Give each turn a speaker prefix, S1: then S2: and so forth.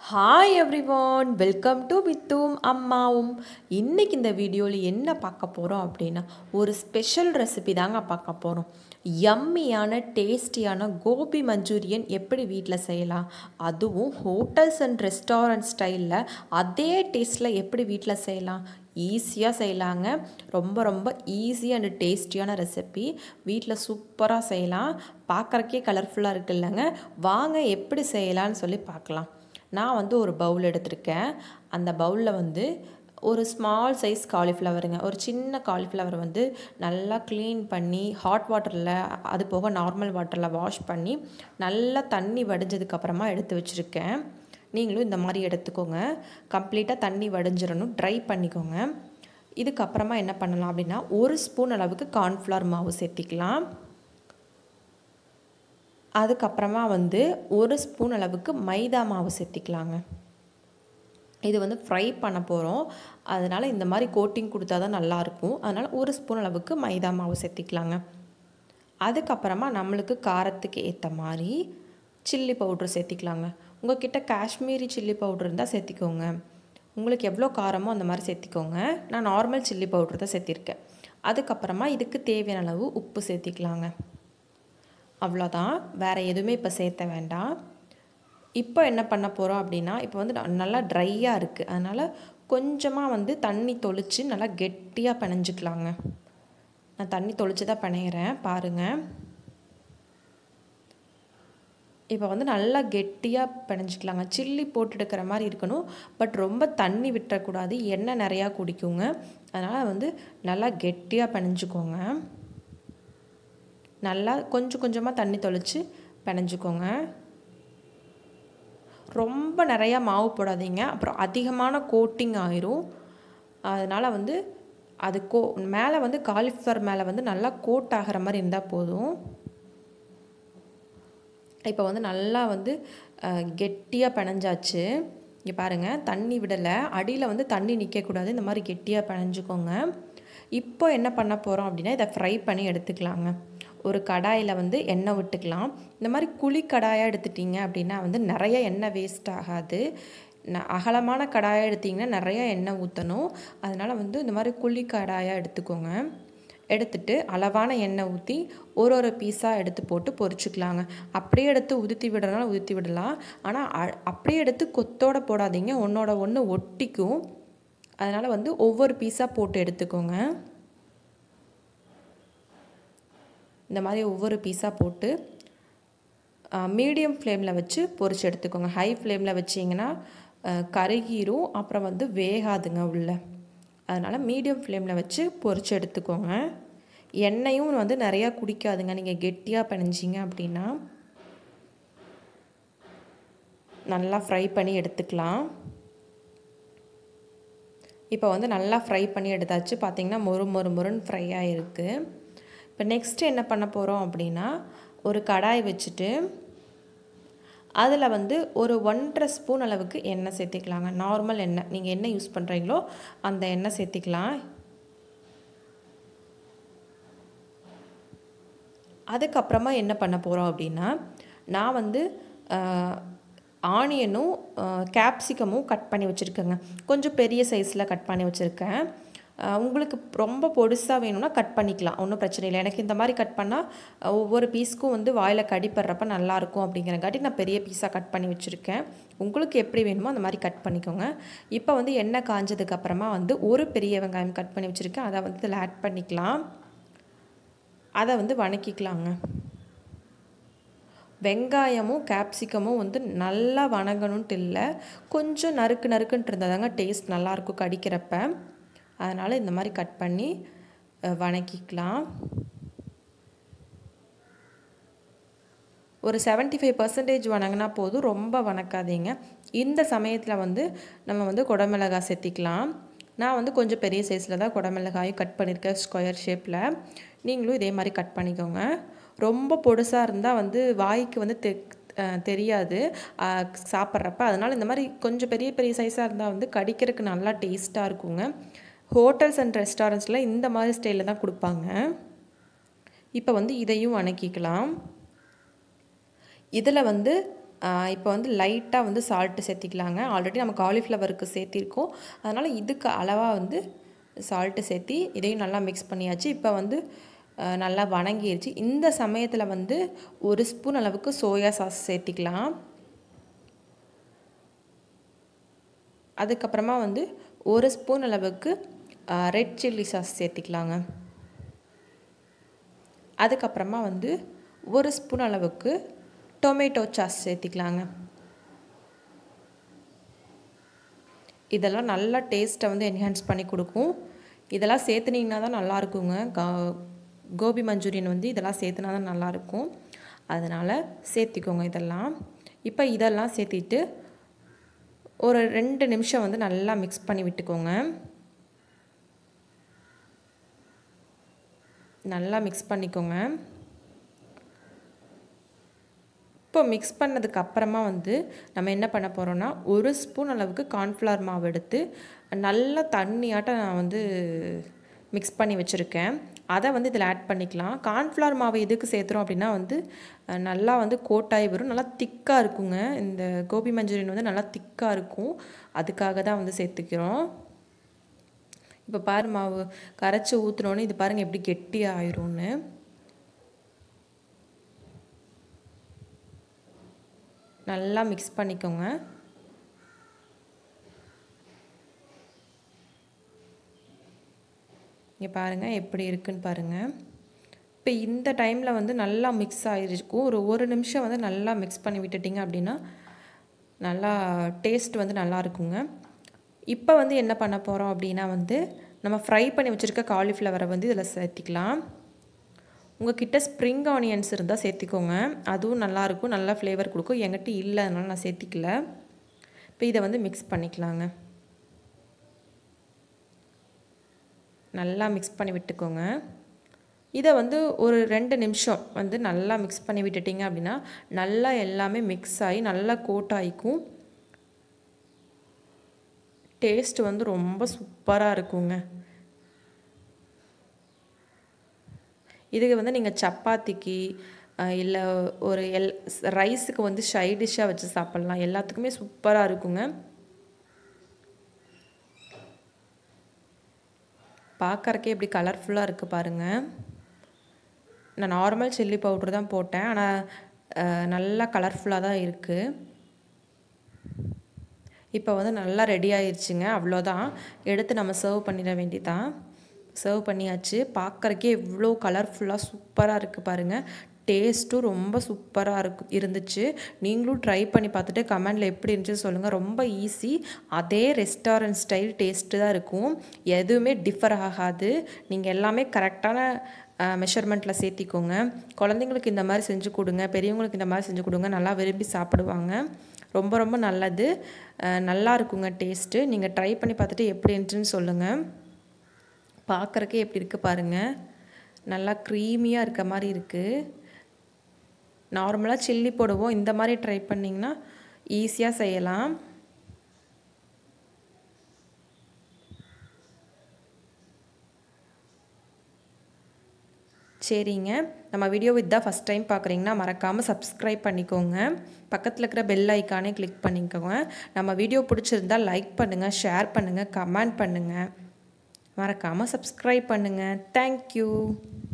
S1: hi everyone welcome to வித்தும் அம்மாவும் இன்னைக்கு இந்த வீடியோவில் என்ன பார்க்க போகிறோம் அப்படின்னா ஒரு ஸ்பெஷல் ரெசிபி தாங்க பார்க்க போகிறோம் யம்மியான டேஸ்டியான கோபி மஞ்சூரியன் எப்படி வீட்டில் செய்யலாம் அதுவும் ஹோட்டல்ஸ் அண்ட் ரெஸ்டாரண்ட் ஸ்டைலில் அதே டேஸ்ட்டில் எப்படி வீட்டில் செய்யலாம் ஈஸியாக செய்யலாங்க ரொம்ப ரொம்ப ஈஸி அண்ட் டேஸ்டியான ரெசிபி வீட்டில் சூப்பராக செய்யலாம் பார்க்குறக்கே கலர்ஃபுல்லாக இருக்கு இல்லைங்க வாங்க எப்படி செய்யலான்னு சொல்லி பார்க்கலாம் நான் வந்து ஒரு பவுல் எடுத்திருக்கேன் அந்த பவுலில் வந்து ஒரு ஸ்மால் சைஸ் காலிஃப்ளவருங்க ஒரு சின்ன காலிஃப்ளவர் வந்து நல்லா க்ளீன் பண்ணி ஹாட் வாட்டரில் அது போக நார்மல் வாட்டரில் வாஷ் பண்ணி நல்லா தண்ணி வடிஞ்சதுக்கப்புறமா எடுத்து வச்சுருக்கேன் நீங்களும் இந்த மாதிரி எடுத்துக்கோங்க கம்ப்ளீட்டாக தண்ணி வடிஞ்சிடணும் ட்ரை பண்ணிக்கோங்க இதுக்கப்புறமா என்ன பண்ணலாம் அப்படின்னா ஒரு ஸ்பூன் அளவுக்கு கார்ன்ஃப்ளவர் மாவு சேர்த்திக்கலாம் அதுக்கப்புறமா வந்து ஒரு ஸ்பூன் அளவுக்கு மைதா மாவு சேர்த்திக்கலாங்க இது வந்து ஃப்ரை பண்ண போகிறோம் அதனால் இந்த மாதிரி கோட்டிங் கொடுத்தா தான் நல்லாயிருக்கும் அதனால் ஒரு ஸ்பூன் அளவுக்கு மைதா மாவு சேர்த்திக்கலாங்க அதுக்கப்புறமா நம்மளுக்கு காரத்துக்கு ஏற்ற மாதிரி சில்லி பவுட்ரு சேர்த்திக்கலாங்க உங்கள் கிட்ட காஷ்மீரி சில்லி பவுட்ரு இருந்தால் சேர்த்திக்கோங்க உங்களுக்கு எவ்வளோ காரமோ அந்த மாதிரி சேர்த்திக்கோங்க நான் நார்மல் சில்லி பவுட்ரு தான் சேர்த்திருக்கேன் அதுக்கப்புறமா இதுக்கு தேவையான அளவு உப்பு சேர்த்திக்கலாங்க அவ்வளோதான் வேறு எதுவுமே இப்போ சேர்த்த வேண்டாம் இப்போ என்ன பண்ண போகிறோம் அப்படின்னா இப்போ வந்து நல்லா ட்ரையாக இருக்குது அதனால் கொஞ்சமாக வந்து தண்ணி தொளித்து நல்லா கெட்டியாக பிணைஞ்சிக்கலாங்க நான் தண்ணி தொளித்து தான் பிணையிறேன் பாருங்கள் இப்போ வந்து நல்லா கெட்டியாக பிணைஞ்சிக்கலாங்க சில்லி போட்டு எடுக்கிற மாதிரி இருக்கணும் பட் ரொம்ப தண்ணி விட்டுறக்கூடாது எண்ணெய் நிறையா குடிக்குங்க அதனால் வந்து நல்லா கெட்டியாக பிணைஞ்சிக்கோங்க நல்லா கொஞ்சம் கொஞ்சமாக தண்ணி தொளித்து பிணைஞ்சிக்கோங்க ரொம்ப நிறையா மாவு போடாதீங்க அப்புறம் அதிகமான கோட்டிங் ஆயிரும் அதனால் வந்து அது கோ மேலே வந்து காலிஃப்ளவர் மேலே வந்து நல்லா கோட் ஆகிற மாதிரி இருந்தால் போதும் இப்போ வந்து நல்லா வந்து கெட்டியாக பிணைஞ்சாச்சு இங்கே பாருங்கள் தண்ணி விடலை அடியில் வந்து தண்ணி நிற்கக்கூடாது இந்த மாதிரி கெட்டியாக பிணைஞ்சிக்கோங்க இப்போ என்ன பண்ண போகிறோம் அப்படின்னா இதை ஃப்ரை பண்ணி எடுத்துக்கலாங்க ஒரு கடாயில் வந்து எண்ணெய் விட்டுக்கலாம் இந்த மாதிரி குழி கடாயாக எடுத்துட்டிங்க அப்படின்னா வந்து நிறைய எண்ணெய் வேஸ்ட் ஆகாது ந அகலமான கடாயாக எடுத்திங்கன்னா நிறைய எண்ணெய் ஊற்றணும் அதனால் வந்து இந்த மாதிரி குழி கடாயாக எடுத்துக்கோங்க எடுத்துட்டு அளவான எண்ணெய் ஊற்றி ஒரு ஒரு பீஸாக எடுத்து போட்டு பொரிச்சுக்கலாங்க அப்படியே எடுத்து உதுத்தி விடறனால உதுத்தி விடலாம் ஆனால் அப்படியே எடுத்து கொத்தோடு போடாதீங்க ஒன்றோட ஒன்று ஒட்டிக்கும் அதனால் வந்து ஒவ்வொரு பீஸாக போட்டு எடுத்துக்கோங்க இந்த மாதிரி ஒவ்வொரு பீஸாக போட்டு மீடியம் ஃப்ளேமில் வச்சு பொரிச்சு எடுத்துக்கோங்க ஹை ஃப்ளேமில் வச்சிங்கன்னா கருகிரும் அப்புறம் வந்து வேகாதுங்க உள்ள அதனால் மீடியம் ஃப்ளேமில் வச்சு பொரிச்சு எடுத்துக்கோங்க எண்ணெயும் வந்து நிறையா குடிக்காதுங்க நீங்கள் கெட்டியாக பிணைஞ்சிங்க அப்படின்னா நல்லா ஃப்ரை பண்ணி எடுத்துக்கலாம் இப்போ வந்து நல்லா ஃப்ரை பண்ணி எடுத்தாச்சு பார்த்திங்கன்னா மொறு மொறு மொறுன்னு ஃப்ரை ஆகிருக்கு இப்போ நெக்ஸ்ட்டு என்ன பண்ண போகிறோம் அப்படின்னா ஒரு கடாய் வச்சுட்டு அதில் வந்து ஒரு ஒன்றரை ஸ்பூன் அளவுக்கு எண்ணெய் சேர்த்திக்கலாங்க நார்மல் எண்ணெய் நீங்கள் என்ன யூஸ் பண்ணுறீங்களோ அந்த எண்ணெய் சேர்த்திக்கலாம் அதுக்கப்புறமா என்ன பண்ண போகிறோம் அப்படின்னா நான் வந்து ஆனியனும் கேப்சிகமும் கட் பண்ணி வச்சுருக்கேங்க கொஞ்சம் பெரிய சைஸில் கட் பண்ணி வச்சுருக்கேன் உங்களுக்கு ரொம்ப பொடுசாக வேணும்னா கட் பண்ணிக்கலாம் ஒன்றும் பிரச்சனை இல்லை எனக்கு இந்த மாதிரி கட் பண்ணால் ஒவ்வொரு பீஸ்க்கும் வந்து வாயில் கடிப்படுறப்ப நல்லாயிருக்கும் அப்படிங்கிறங்காட்டி நான் பெரிய பீஸாக கட் பண்ணி வச்சுருக்கேன் உங்களுக்கு எப்படி வேணுமோ அந்த மாதிரி கட் பண்ணிக்கோங்க இப்போ வந்து எண்ணெய் காஞ்சதுக்கப்புறமா வந்து ஒரு பெரிய வெங்காயம் கட் பண்ணி வச்சுருக்கேன் அதை வந்து இதில் ஆட் பண்ணிக்கலாம் அதை வந்து வணக்கிக்கலாங்க வெங்காயமும் கேப்சிகமும் வந்து நல்லா வணங்கணுன்ட்டு இல்லை கொஞ்சம் நறுக்கு நறுக்குன்ட்டு இருந்தால் தாங்க டேஸ்ட் நல்லாயிருக்கும் கடிக்கிறப்ப அதனால் இந்த மாதிரி கட் பண்ணி வணக்கிக்கலாம் ஒரு செவன்ட்டி ஃபைவ் பர்சன்டேஜ் வணங்கினா போதும் ரொம்ப வணக்காதீங்க இந்த சமயத்தில் வந்து நம்ம வந்து குடமிளகாய் சேர்த்திக்கலாம் நான் வந்து கொஞ்சம் பெரிய சைஸில் தான் குடமிளகாயும் கட் பண்ணியிருக்கேன் ஸ்கொயர் ஷேப்பில் நீங்களும் இதே மாதிரி கட் பண்ணிக்கோங்க ரொம்ப பொடுசாக இருந்தால் வந்து வாய்க்கு வந்து தெ தெரியாது சாப்பிட்றப்ப அதனால் இந்த மாதிரி கொஞ்சம் பெரிய பெரிய சைஸாக இருந்தால் வந்து கடிக்கிறதுக்கு நல்லா டேஸ்ட்டாக இருக்குங்க ஹோட்டல்ஸ் அண்ட் ரெஸ்டாரண்ட்ஸில் இந்த மாதிரி ஸ்டைலில் தான் கொடுப்பாங்க இப்போ வந்து இதையும் வணக்கிக்கலாம் இதில் வந்து இப்போ வந்து லைட்டாக வந்து சால்ட்டு சேர்த்திக்கலாங்க ஆல்ரெடி நம்ம காலிஃப்ளவருக்கு சேர்த்திருக்கோம் அதனால் இதுக்கு அளவாக வந்து சால்ட்டு சேர்த்தி இதையும் நல்லா மிக்ஸ் பண்ணியாச்சு இப்போ வந்து நல்லா வணங்கிடுச்சு இந்த சமயத்தில் வந்து ஒரு ஸ்பூன் அளவுக்கு சோயா சாஸ் சேர்த்திக்கலாம் அதுக்கப்புறமா வந்து ஒரு ஸ்பூன் அளவுக்கு ரெட் சில்லி சாஸ் சேர்த்திக்கலாங்க அதுக்கப்புறமா வந்து ஒரு ஸ்பூன் அளவுக்கு டொமேட்டோ சாஸ் சேர்த்திக்கலாங்க இதெல்லாம் நல்லா டேஸ்ட்டை வந்து என்ஹான்ஸ் பண்ணி கொடுக்கும் இதெல்லாம் சேர்த்துனீங்கன்னா தான் நல்லாயிருக்குங்க கா கோபி மஞ்சூரியன் வந்து இதெல்லாம் சேர்த்துனா தான் நல்லாயிருக்கும் அதனால் சேர்த்திக்கோங்க இதெல்லாம் இப்போ இதெல்லாம் சேர்த்திட்டு ஒரு ரெண்டு நிமிஷம் வந்து நல்லா மிக்ஸ் பண்ணி விட்டுக்கோங்க நல்லா மிக்ஸ் பண்ணிக்கோங்க இப்போ மிக்ஸ் பண்ணதுக்கு அப்புறமா வந்து நம்ம என்ன பண்ண போகிறோன்னா ஒரு ஸ்பூன் அளவுக்கு கார்ன்ஃப்ளவர் மாவு எடுத்து நல்லா தண்ணியாட்டம் நான் வந்து மிக்ஸ் பண்ணி வச்சுருக்கேன் அதை வந்து இதில் ஆட் பண்ணிக்கலாம் கார்ன்ஃப்ளவர் மாவு எதுக்கு சேர்த்துறோம் அப்படின்னா வந்து நல்லா வந்து கோட்டாகி வரும் நல்லா திக்காக இருக்குங்க இந்த கோபி மஞ்சூரியன் வந்து நல்லா திக்காக இருக்கும் அதுக்காக தான் வந்து சேர்த்துக்கிறோம் இப்போ பாரு மாவு கரைச்சி ஊற்றுனோன்னு இது பாருங்கள் எப்படி கெட்டியாக ஆயிரும்னு நல்லா மிக்ஸ் பண்ணிக்கோங்க இங்கே பாருங்கள் எப்படி இருக்குன்னு பாருங்கள் இப்போ இந்த டைமில் வந்து நல்லா மிக்ஸ் ஆகிருக்கும் ஒரு ஒரு நிமிஷம் வந்து நல்லா மிக்ஸ் பண்ணி விட்டுட்டிங்க அப்படின்னா நல்லா டேஸ்ட் வந்து நல்லா இருக்குங்க இப்போ வந்து என்ன பண்ண போகிறோம் அப்படின்னா வந்து நம்ம ஃப்ரை பண்ணி வச்சுருக்க காலிஃப்ளவரை வந்து இதில் சேர்த்திக்கலாம் உங்கள் கிட்ட ஸ்ப்ரிங் ஆனியன்ஸ் இருந்தால் சேர்த்திக்கோங்க அதுவும் நல்லாயிருக்கும் நல்லா ஃப்ளேவர் கொடுக்கும் என்கிட்ட இல்லை அதனால் நான் சேர்த்திக்கல இப்போ இதை வந்து மிக்ஸ் பண்ணிக்கலாங்க நல்லா மிக்ஸ் பண்ணி விட்டுக்கோங்க இதை வந்து ஒரு ரெண்டு நிமிஷம் வந்து நல்லா மிக்ஸ் பண்ணி விட்டுட்டிங்க அப்படின்னா நல்லா எல்லாமே மிக்ஸ் ஆகி நல்லா கோட் ஆகிக்கும் டேஸ்ட் வந்து ரொம்ப சூப்பராக இருக்குங்க இதுக்கு வந்து நீங்கள் சப்பாத்திக்கு இல்லை ஒரு எல் ரைஸுக்கு வந்து சைடிஷ்ஷாக வச்சு சாப்பிட்லாம் எல்லாத்துக்குமே சூப்பராக இருக்குங்க பார்க்குறக்கே எப்படி கலர்ஃபுல்லாக இருக்குது பாருங்கள் நான் நார்மல் சில்லி பவுட்ரு தான் போட்டேன் ஆனால் நல்லா கலர்ஃபுல்லாக தான் இருக்குது இப்போ வந்து நல்லா ரெடி ஆயிடுச்சுங்க அவ்வளோதான் எடுத்து நம்ம சர்வ் பண்ணிட வேண்டியதான் சர்வ் பண்ணியாச்சு பார்க்குறக்கே எவ்வளோ கலர்ஃபுல்லாக சூப்பராக இருக்குது பாருங்கள் டேஸ்ட்டும் ரொம்ப சூப்பராக இருக்கு இருந்துச்சு நீங்களும் ட்ரை பண்ணி பார்த்துட்டு கமெண்டில் எப்படி இருந்துச்சு சொல்லுங்கள் ரொம்ப ஈஸி அதே ரெஸ்டாரண்ட் ஸ்டைல் டேஸ்ட்டு தான் இருக்கும் எதுவுமே டிஃபர் ஆகாது நீங்கள் எல்லாமே கரெக்டான மெஷர்மெண்ட்டில் சேர்த்திக்கோங்க குழந்தைங்களுக்கு இந்த மாதிரி செஞ்சு கொடுங்க பெரியவங்களுக்கு இந்த மாதிரி செஞ்சு கொடுங்க நல்லா விரும்பி சாப்பிடுவாங்க ரொம்ப ரொம்ப நல்லது நல்லா இருக்குங்க டேஸ்ட்டு நீங்கள் ட்ரை பண்ணி பார்த்துட்டு எப்படி இருந்துச்சுன்னு சொல்லுங்கள் பார்க்குறக்கே எப்படி இருக்குது பாருங்கள் நல்லா க்ரீமியாக இருக்க மாதிரி இருக்குது நார்மலாக சில்லி போடுவோம் இந்த மாதிரி ட்ரை பண்ணிங்கன்னா ஈஸியாக செய்யலாம் சரிங்க நம்ம வீடியோ இதான் ஃபஸ்ட் டைம் பார்க்குறீங்கன்னா மறக்காமல் சப்ஸ்கிரைப் பண்ணிக்கோங்க பக்கத்தில் இருக்கிற பெல் ஐக்கானே கிளிக் பண்ணிக்கோங்க நம்ம வீடியோ பிடிச்சிருந்தால் லைக் பண்ணுங்கள் ஷேர் பண்ணுங்கள் கமெண்ட் பண்ணுங்கள் மறக்காமல் சப்ஸ்கிரைப் பண்ணுங்கள் தேங்க்யூ